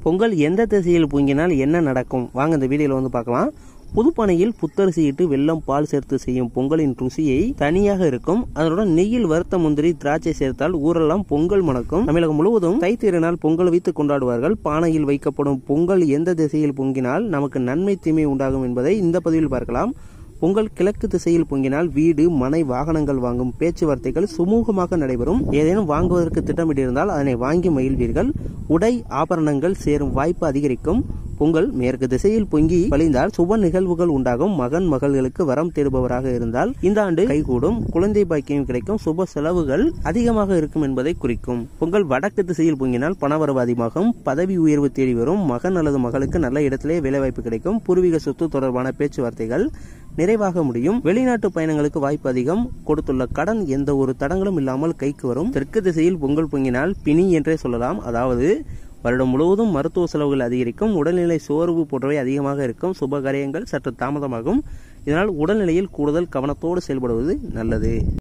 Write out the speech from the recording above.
பொங்கல் எந்த திசையில் பொங்கினால் என்ன நடக்கும் வாங்க இந்த வீடியோல வந்து பார்க்கலாம் புதுப்பனையில் புத்தரிசி இட்டு வெல்லம் பால் சேர்த்து செய்யும் பொங்கலின் ருசியை தனியாக இருக்கும் அதனுடன் நெய்யில் வறுத்த முந்திரி திராட்சை சேர்த்தால் ஊரெல்லாம் பொங்கல் மணக்கும் தமிழகம் முழுவதும் தை திருநாள் பொங்கல் வைத்து கொண்டாடுவார்கள் பானையில் வைக்கப்படும் பொங்கல் எந்த திசையில் பொங்கினால் நமக்கு நன்மை தீமை உண்டாகும் என்பதை இந்த பதிவில் பார்க்கலாம் பொங்கல் கிழக்கு திசையில் பொங்கினால் வீடு மனை வாகனங்கள் வாங்கும் பேச்சுவார்த்தைகள் சுமூகமாக நடைபெறும் ஏதேனும் வாங்குவதற்கு திட்டமிட்டிருந்தால் அதனை வாங்கி மகிழ்வீர்கள் உடை ஆபரணங்கள் சேரும் வாய்ப்பு அதிகரிக்கும் பொங்கல் மேற்கு திசையில் பொங்கி வழிந்தால் சுப நிகழ்வுகள் உண்டாகும் மகன் மகள்களுக்கு வரம் தேடுபவராக இருந்தால் இந்த ஆண்டு கைகூடும் குழந்தை பாக்கியம் கிடைக்கும் சுப செலவுகள் அதிகமாக இருக்கும் என்பதை குறிக்கும் பொங்கல் வடக்கு திசையில் பொங்கினால் பணவரவு அதிகமாகும் பதவி உயர்வு தேடி வரும் மகன் அல்லது மகளுக்கு நல்ல இடத்திலே வேலைவாய்ப்பு கிடைக்கும் பூர்வீக சொத்து தொடர்பான பேச்சுவார்த்தைகள் நிறைவாக முடியும் வெளிநாட்டு பயணங்களுக்கு வாய்ப்பு அதிகம் கொடுத்துள்ள கடன் எந்த ஒரு தடங்களும் இல்லாமல் கைக்கு வரும் தெற்கு திசையில் பொங்கல் பொங்கினால் பிணி என்றே சொல்லலாம் அதாவது வருடம் முழுவதும் மருத்துவ செலவுகள் அதிகரிக்கும் உடல்நிலை சோர்வு போன்றவை அதிகமாக இருக்கும் சுப காரியங்கள் சற்று தாமதமாகும் இதனால் உடல்நிலையில் கூடுதல் கவனத்தோடு செயல்படுவது நல்லது